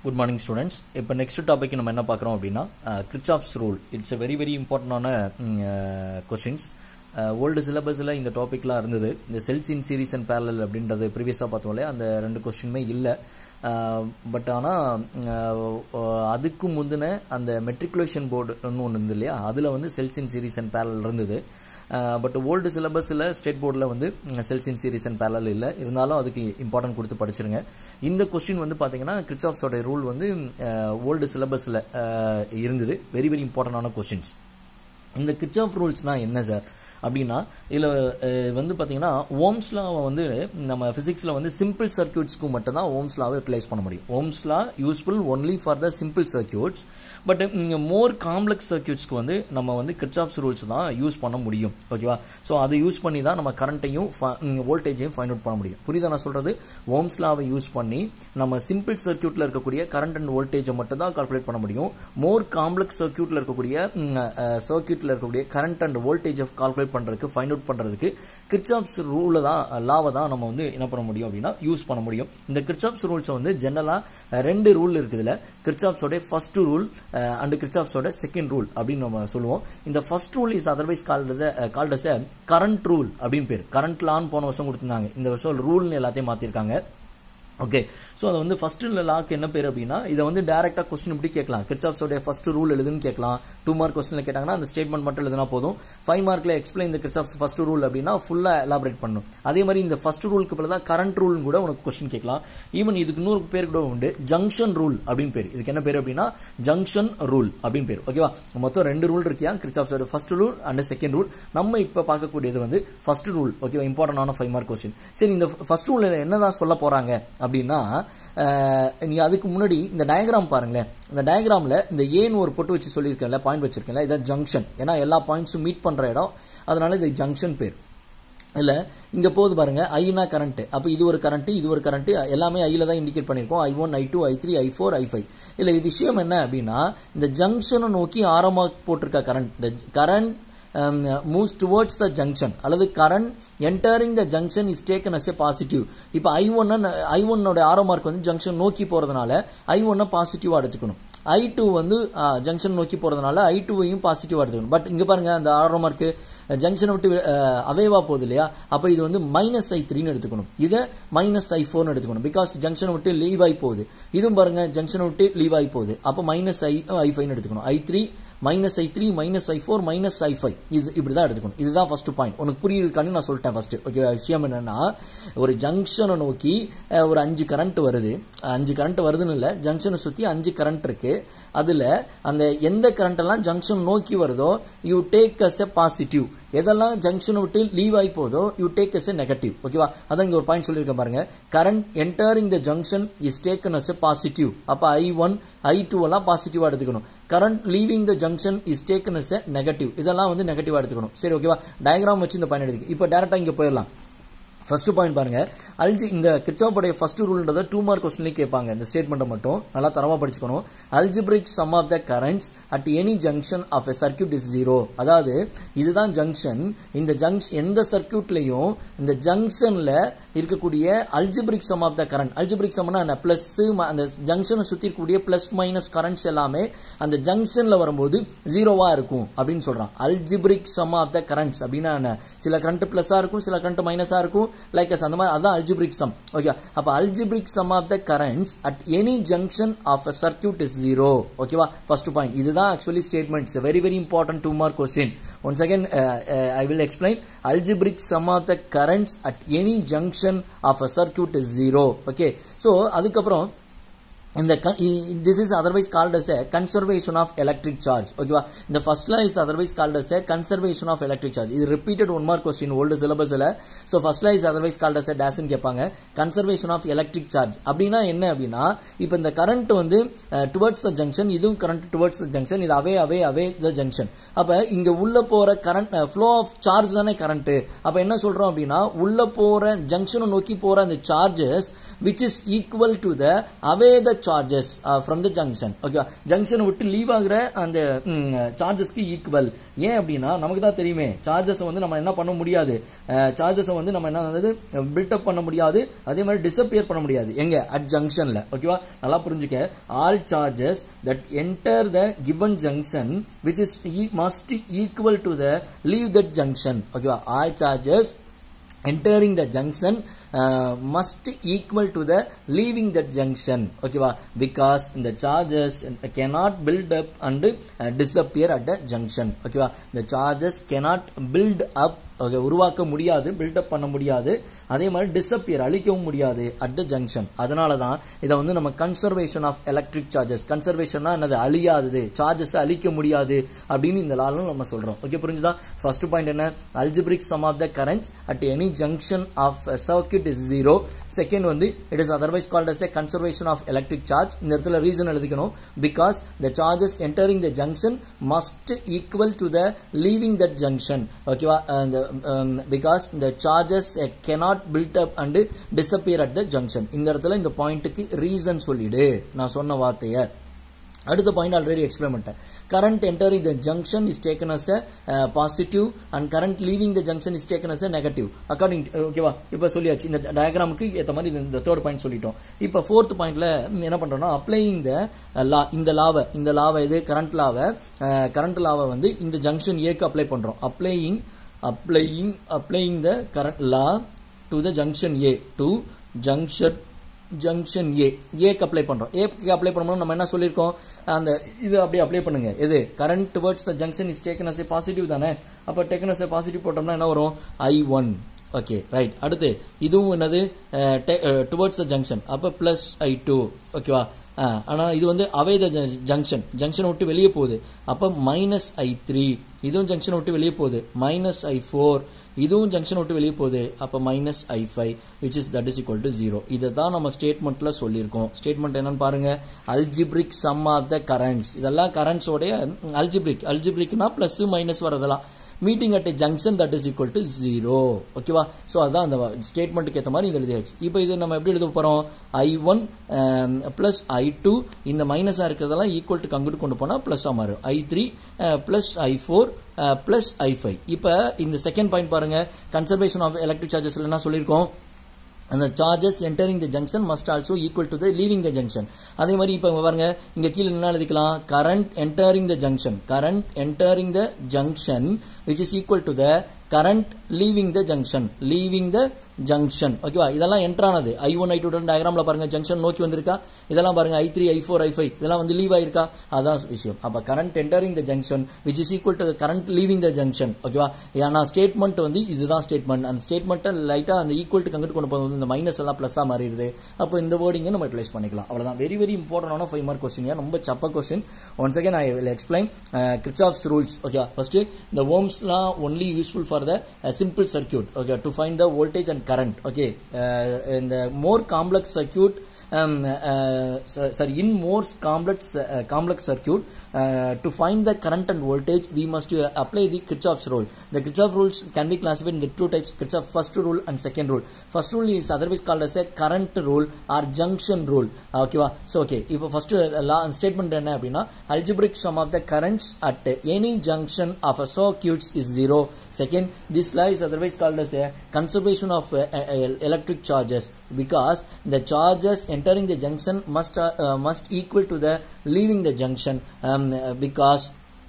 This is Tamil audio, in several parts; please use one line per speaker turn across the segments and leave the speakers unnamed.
குட் மார்னிங் ஸ்டூடெண்ட்ஸ் இப்போ நெக்ஸ்ட் டாபிக் நம்ம என்ன பார்க்குறோம் அப்படின்னா Kirchhoff's rule it's a very very இம்பார்ட்டண்டான கொஸ்டின்ஸ் ஓல்டு சிலபஸில் இந்த டாபிக்லாம் இருந்தது இந்த cells in series and parallel அப்படின்றது ப்ரீவியஸாக பார்த்தோம் இல்லையா அந்த ரெண்டு கொஸ்டினுமே இல்லை பட் ஆனால் அதுக்கு முந்தின அந்த மெட்ரிகுலேஷன் போர்டுன்னு ஒன்று இருந்தது இல்லையா அதில் வந்து cells in series and parallel இருந்தது பட் ஓல்டு சிலபஸில் ஸ்டேட் போர்டில் வந்து cells in series and parallel இல்லை இருந்தாலும் அதுக்கு இம்பார்ட்டன்ட் கொடுத்து படிச்சிருங்க இந்த கொஸ்டின் வந்து பார்த்தீங்கன்னா கிரிச்சாப்ஸோட ரூல் வந்து ஓல்டு சிலபஸில் இருந்தது வெரி வெரி இம்பார்ட்டண்டான கொஸ்டின்ஸ் இந்த கிரிச்சாப் ரூல்ஸ்னால் என்ன சார் அப்படின்னா இதில் வந்து பார்த்தீங்கன்னா ஓம்ஸ்லாவை வந்து நம்ம ஃபிசிக்ஸில் வந்து சிம்பிள் சர்க்கியூட்ஸ்க்கு மட்டும் தான் ஓம்ஸ்லாவை யூட்டிலைஸ் பண்ண முடியும் Ohm's law useful only for the simple circuits but இங்கே மோர் காம்ப்ளெக்ஸ் சர்க்கியூட்ஸ்க்கு வந்து நம்ம வந்து கிரிச்சாப்ஸ் ரூல்ஸ் தான் யூஸ் பண்ண முடியும் ஓகேவா ஸோ அதை யூஸ் பண்ணி தான் நம்ம கரண்ட்டையும் வோல்டேஜையும் ஃபைண்ட் அவுட் பண்ண முடியும் புரியுதா நான் சொல்றது ஓம்ஸ்லாவை யூஸ் பண்ணி நம்ம சிம்பிள் சர்க்கியூட்ல இருக்கக்கூடிய கரண்ட் அண்ட் வோல்டேஜை மட்டும் தான் கால்குலேட் பண்ண முடியும் மோர் காம்ப்ளெக்ஸ் சர்க்கியூட்ல இருக்கக்கூடிய சர்க்கியூட்ல இருக்கக்கூடிய கரண்ட் அண்ட் வோல்டேஜை கால்குலேட் பண்றதுக்கு ஃபைண்ட் அவுட் பண்றதுக்கு கிரிச்சாப்ஸ் ரூலை தான் லாவை தான் நம்ம வந்து என்ன பண்ண முடியும் அப்படின்னா யூஸ் பண்ண முடியும் இந்த கிரிச்சாப்ஸ் ரூல்ஸை வந்து ஜெனரலா ரெண்டு ரூல் இருக்குதுல கிரிச்சாப்ஸோட ஃபர்ஸ்ட் ரூல் அண்ட் கிரிச்சாப்ஸோட செகண்ட் ரூல் அப்படின்னு நம்ம சொல்லுவோம் இந்த first rule is otherwise called called as current rule அப்படின்னு பேர் கரண்ட் லான்னு போன வருஷம் கொடுத்துருந்தாங்க இந்த வருஷம் ரூல்னு எல்லாத்தையும் மாத்திருக்காங்க ஓகே ஸோ அது வந்து ஃபர்ஸ்ட் லாக்கு என்ன பேர் அப்படின்னா இதை வந்து டேரக்டா கொஸ்டின் இப்படி கேட்கலாம் கிரிச்சாப்ஸோட ஃபர்ஸ்ட் ரூல் எழுதுன்னு கேட்கலாம் டூ மார்க் கொஸ்டின்ல கேட்டாங்கன்னா அந்த ஸ்டேட்மெண்ட் மட்டும் எழுதுனா போதும் ஃபைவ் மார்க்ல எக்ஸ்பிளைன் இந்த கிரிச்சாப்ஸ் ஃபர்ஸ்ட் ரூல் அப்படின்னா ஃபுல்லா எலாபரேட் பண்ணும் அதே மாதிரி இந்த ஃபர்ஸ்ட் ரூலுக்கு பிறகு தான் கரண்ட் ரூல் கூட உனக்கு கொஸ்டின் கேட்கலாம் ஈவன் இதுக்கு இன்னொரு பேர் கூட உண்டு ஜங்ஷன் ரூல் அப்படின்னு பேர் இதுக்கு என்ன பேர் அப்படின்னா ஜங்ஷன் ரூல் அப்படின்னு பேர் ஓகேவா மொத்தம் ரெண்டு ரூல் இருக்கியா கிரிச்சாப்ஸோட first rule and second rule நம்ம இப்ப பார்க்கக்கூடியது வந்து ஃபர்ஸ்ட் ரூல் ஓகேவா இம்பார்ட்டன்டான ஃபைவ் மார்க் கொஸ்டின் சரி இந்த ஃபர்ஸ்ட் ரூல் என்னதான் சொல்ல போறாங்க அப்படின்னா நீ அதுக்கு முன்னாடி இந்த டயக்ராம் பாருங்களேன் இந்த டயக்ராம்ல இந்த ஏன்னு ஒரு பொட்டு வச்சு சொல்லியிருக்கேன்ல பாயிண்ட் வச்சிருக்கேன்ல இதான் ஜங்ஷன் ஏன்னா எல்லா பாயிண்ட்ஸும் மீட் பண்ற இடம் அதனால இது ஜங்ஷன் பேர் இல்ல இங்க போகுது பாருங்க ஐனா கரண்ட் அப்ப இது ஒரு கரண்ட் இது ஒரு கரண்ட் எல்லாமே ஐல தான் இண்டிகேட் பண்ணிருக்கோம் I one I two I three I four I five இல்ல இது விஷயம் என்ன அப்படின்னா இந்த ஜங்ஷனை நோக்கி ஆரமா போட்டிருக்க கரண்ட் இந்த current moves towards the junction அல்லது current entering the junction is taken as a positive இப்போ ஐ ஒன் ஐ ஒன்னோட ஆரோ மார்க் வந்து ஜங்ஷன் நோக்கி போறதுனால ஐ ஒன்னை பாசிட்டிவா எடுத்துக்கணும் ஐ டூ வந்து ஜங்ஷன் நோக்கி போறதுனால ஐ டூவையும் பாசிட்டிவா எடுத்துக்கணும் பட் இங்க பாருங்க அந்த ஆரோ மார்க் ஜங்ஷனை விட்டு அவேவா போகுது இல்லையா அப்ப இது வந்து மைனஸ் ஐ த்ரீன்னு எடுத்துக்கணும் இதை மைனஸ் ஐ ஃபோர்னு எடுத்துக்கணும் பிகாஸ் ஜங்ஷனை விட்டு லீவ் ஆகி போகுது இதுவும் பாருங்க ஜங்ஷனை விட்டு லீவ் ஆகி போகுது அப்ப மைனஸ் ஐ ஐ ஃபைவ்னு எடுத்துக்கணும் I three minus I three minus I four minus I five இது இப்படிதான் எடுத்துக்கணும் இதுதான் ஃபர்ஸ்ட் பாயிண்ட் உனக்கு புரியுதுக்கானு நான் சொல்லிட்டேன் ஃபர்ஸ்ட் ஓகே விஷயம் என்னன்னா ஒரு ஜங்ஷனை நோக்கி ஒரு அஞ்சு கரண்ட் வருது அஞ்சு கரண்ட் வருதுன்னு இல்லை ஜங்ஷனை சுத்தி அஞ்சு கரண்ட் இருக்கு அதுல அந்த எந்த கரண்ட் எல்லாம் ஜங்ஷன் நோக்கி வருதோ you take as a positive எதெல்லாம் ஜங்ஷனை விட்டு லீவ் ஆகி போதோ you take as a negative ஓகேவா அதான் இங்க ஒரு பாயிண்ட் சொல்லியிருக்கேன் பாருங்க current entering the junction is taken as a positive அப்ப ஐ ஒன் ஐ டூ எல்லாம் பாசிட்டிவா எடுத்துக்கணும் current leaving the junction is taken as a negative இதெல்லாம் வந்து நெகட்டிவா எடுத்துக்கணும் சரி ஓகேவா டயக்ராம் வச்சு இந்த பாயிண்ட் எடுத்துக்கு இப்போ டேரக்டா இங்க போயிடலாம் ஃபர்ஸ்ட் பாயிண்ட் பாருங்க அல்ஜி இந்த கிரிச்சாப்போடைய ஃபர்ஸ்ட் ரூல்ன்றத டூ மார்க் கொஸ்டின்லேயே கேட்பாங்க இந்த ஸ்டேட்மெண்ட் மட்டும் நல்லா தரமா படிச்சுக்கணும் algebraic sum of the currents at any junction of a circuit is zero அதாவது இதுதான் ஜங்ஷன் இந்த ஜங்ஷன் எந்த சர்க்கியூட்லையும் இந்த ஜங்ஷன்ல இருக்கக்கூடிய algebraic sum of the current algebraic சம்னா என்ன பிளஸ் அந்த ஜங்ஷனை சுத்தி இருக்கக்கூடிய பிளஸ் மைனஸ் கரண்ட்ஸ் எல்லாமே அந்த ஜங்ஷன்ல வரும்போது ஜீரோவா இருக்கும் அப்படின்னு சொல்றான் algebraic sum of the currents அப்படின்னா என்ன சில கரண்ட் பிளஸா இருக்கும் சில கரண்ட் மைனஸா இருக்கும் லைக் அந்த மாதிரி அதான் அல்ஜிபிரிக் சம் ஓகே அப்ப algebraic sum of the currents at any junction of a circuit is zero ஓகேவா ஃபர்ஸ்ட் பாயிண்ட் இதுதான் actually statements very very important two mark question once again uh, uh, i will explain algebraic sum of the currents at any junction of a circuit is zero okay so அதுக்கப்புறம் இந்த this is otherwise called as a conservation of electric charge ஓகேவா இந்த first law is otherwise called as a conservation of electric charge இது repeated one more question old syllabusல so first law is otherwise called as a dash னு கேட்பாங்க conservation of electric charge அப்படின்னா என்ன அப்படின்னா இப்போ இந்த current வந்து towards the junction இதுவும் current towards the junction இது அவே அவே அவே the junction அப்ப இங்க உள்ள போற கரண்ட் ஃப்ளோ ஆஃப் சார்ஜ் தானே கரண்ட் அப்ப என்ன சொல்றோம் அப்படின்னா உள்ள போற ஜங்ஷனை நோக்கி போற அந்த charges which is equal to the away the charges uh, from the junction ஓகேவா ஜங்ஷனை விட்டு லீவ் ஆகுற அந்த சார்ஜஸ்க்கு ஈக்குவல் ஏன் அப்படின்னா நமக்கு தான் தெரியுமே சார்ஜஸ் வந்து நம்ம என்ன பண்ண முடியாது சார்ஜஸை வந்து நம்ம என்ன பில்டப் பண்ண முடியாது அதே மாதிரி டிசப்பியர் பண்ண முடியாது எங்க அட் ஜங்ஷன்ல ஓகேவா நல்லா புரிஞ்சுக்க all charges that enter the given junction which is must equal to the leave that junction ஓகேவா all charges entering the junction uh, must equal to the leaving that junction ஓகேவா because the charges cannot build up and uh, disappear at the junction ஓகேவா the charges cannot build up okay, உருவாக்க முடியாது பில்டப் பண்ண முடியாது அதே மாதிரி டிசப்பியர் அழிக்கவும் முடியாது அட் த ஜங்ஷன் அதனால தான் இதை வந்து நம்ம கன்சர்வேஷன் ஆஃப் எலக்ட்ரிக் சார்ஜஸ் கன்சர்வேஷன்னா என்னது அழியாதது சார்ஜஸ் அழிக்க முடியாது அப்படின்னு இந்த லாலும் நம்ம சொல்றோம் ஓகே புரிஞ்சுதா ஃபர்ஸ்ட் பாயிண்ட் என்ன algebraic sum of the currents at any junction of circuit is zero second வந்து it is otherwise called as a conservation of electric charge இந்த இடத்துல ரீசன் எழுதிக்கணும் because the charges entering the junction must equal to the leaving that junction ஓகேவா because the charges cannot built up and disappear at the junction இந்த இடத்துல இந்த பாயிண்ட்டுக்கு ரீசன் சொல்லிடு நான் சொன்ன வார்த்தையை அடுத்த பாயிண்ட் ஆல்ரெடி எக்ஸ்பிளைன் பண்ணிட்டேன் current entering the junction is taken as a positive and current leaving the junction is taken as a negative according ஓகேவா இப்போ சொல்லியாச்சு இந்த டயக்ராமுக்கு ஏற்ற மாதிரி இந்த தேர்ட் பாயிண்ட் சொல்லிட்டோம் இப்போ ஃபோர்த் பாயிண்ட்ல என்ன பண்றோம்னா அப்ளைங் த லா இந்த லாவை இந்த லாவை இது கரண்ட் லாவை கரண்ட் லாவை வந்து இந்த ஜங்ஷன் ஏக்கு அப்ளை பண்றோம் applying applying applying the current law to the junction A to junction junction A ஏக்கு அப்ளை பண்றோம் ஏக்கு அப்ளை பண்ணும்போது நம்ம என்ன சொல்லியிருக்கோம் அந்த இது அப்படியே அப்ளை பண்ணுங்க எது current towards the junction is taken as a positive தானே அப்போ டேக்கன் அஸ் ஏ பாசிட்டிவ் போட்டோம்னா என்ன வரும் ஐ ஒன் ஓகே ரைட் அடுத்து இதுவும் என்னது டுவர்ட்ஸ் த ஜங்ஷன் அப்போ பிளஸ் ஐ டூ ஓகேவா ஆனா இது வந்து அவே த ஜங்ஷன் ஜங்ஷன் விட்டு வெளியே போகுது அப்போ மைனஸ் ஐ த்ரீ இதுவும் ஜங்ஷன் விட்டு வெளியே போகுது மைனஸ் ஐ ஃபோர் இதுவும் ஜங்ஷன் விட்டு வெளியே போகுது அப்போ minus I five which is that is equal to zero இதை தான் நம்ம ஸ்டேட்மெண்ட்ல சொல்லியிருக்கோம் ஸ்டேட்மெண்ட் என்னன்னு பாருங்க algebraic sum of the currents இதெல்லாம் கரண்ட்ஸோடைய அல்ஜிப்ரிக் அல்ஜிப்ரிக்னா பிளஸ் மைனஸ் வரதெல்லாம் meeting at junction that is equal to zero ஓகேவா ஸோ அதான் அந்த ஸ்டேட்மெண்ட்டுக்கு ஏற்ற மாதிரி இது எழுதியாச்சு இப்போ இது நம்ம எப்படி எழுத போகிறோம் I one plus I two இந்த மைனஸாக இருக்கிறதெல்லாம் ஈக்குவல் டு அங்கிட்டு கொண்டு போனால் ப்ளஸ்ஸாக மாறும் I three plus I four plus I five இப்போ இந்த செகண்ட் பாயிண்ட் பாருங்க கன்சர்வேஷன் ஆஃப் எலக்ட்ரிக் சார்ஜஸ்ல என்ன சொல்லியிருக்கோம் அந்த charges entering the junction must also equal to the leaving the junction அதே மாதிரி இப்போ பாருங்க இங்க கீழே என்ன எழுதிக்கலாம் current entering the junction current entering the junction which is equal to the current leaving the junction leaving the junction ஓகேவா இதெல்லாம் என்டர் ஆனது ஐ ஒன் ஐ டூ டயக்ராம்ல பாருங்க ஜங்ஷன் நோக்கி வந்திருக்கா இதெல்லாம் பாருங்க I three I four I five இதெல்லாம் வந்து லீவ் ஆயிருக்கா அதான் விஷயம் அப்ப current entering the junction which is equal to current leaving the junction ஓகேவா ஏன்னா ஸ்டேட்மெண்ட் வந்து இதுதான் ஸ்டேட்மெண்ட் அந்த ஸ்டேட்மெண்ட்டை லைட்டா அந்த ஈக்குவல் டு அங்கிட்டு கொண்டு போகும்போது இந்த மைனஸ் எல்லாம் பிளஸ்ஸா மாறிடுது அப்போ இந்த வேர்டிங்க நம்ம யூட்டிலைஸ் பண்ணிக்கலாம் அவ்வளவுதான் வெரி வெரி இம்பார்ட்டன்டான ஃபைவ் மார்க் கொஸ்டின் ரொம்ப சப்ப question once again I will explain Kirchhoff's rules okay first இந்த ஓம்ஸ்லாம் only useful for the simple circuit okay to find the voltage and current okay இந்த more complex circuit um, uh, so- sorry, in more complex uh, complex circuit, uh, to find the current and voltage, we must uh, apply the Kirchhoff's rule. The Kirchhoff rules can be classified in the two types: Kirchhoff first rule and second rule. First rule is otherwise called as a current rule or junction rule. ஓகேவா ஸோ ஓகே இப்போ ஃபர்ஸ்ட் லா ஸ்டேட்மெண்ட் என்ன அப்படின்னா algebraic sum of the currents at any junction of a circuits is zero second this law is otherwise called as a conservation of uh, uh, electric charges because the charges entering the junction must uh, uh, must equal to the leaving the junction um, uh, because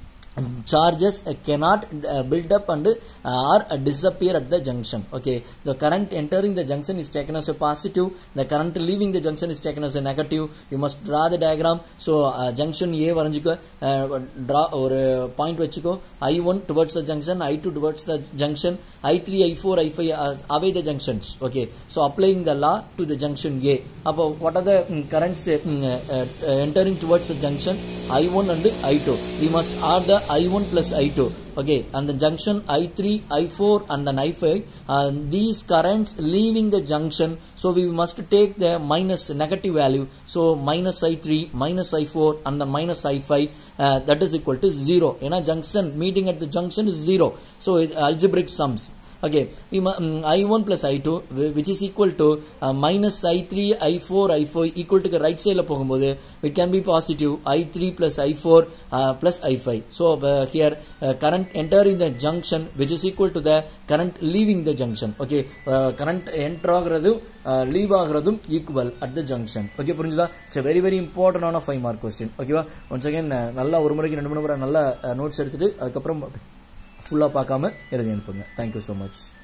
charges uh, cannot uh, build up and uh, or uh, disappear at the junction okay the current entering the junction is taken as a positive the current leaving the junction is taken as a negative you must draw the diagram so uh, junction a வரைஞ்சுக்கோ uh, draw ஒரு point வச்சுக்கோ i1 towards the junction i2 towards the junction i3 i4 i5 are away the junctions okay so applying the law to the junction a அப்போ what are the mm, currents uh, mm, uh, uh, entering towards the junction i1 and i2 we must add the i1 plus i2 okay and the junction i3 i4 and then i5 uh, these currents leaving the junction so we must take the minus negative value so minus i3 minus i4 and then minus i5 uh, that is equal to 0 ஏன்னா junction meeting at the junction is 0 so it, algebraic sums okay I one plus I two which is equal to minus I three I four I four equal to right சைடில் போகும்போது it can be positive I three plus I four plus I five so here current enter in the junction which is equal to the current leaving the junction okay current enter ஆகுறதும் லீவ் ஆகுறதும் equal at the junction okay புரிஞ்சுதா இட்ஸ் வெரி வெரி இம்பார்ட்டன்டான ஃபைவ் மார்க் கொஸ்டின் ஓகேவா ஒன்ஸ் அகேன் நல்லா ஒரு முறைக்கு ரெண்டு மணி நேரம் நல்லா நோட்ஸ் எடுத்துட்டு அதுக்கப்புறம் ஃபுல்லாக பார்க்காம எழுதி அனுப்புங்க தேங்க்யூ ஸோ மச்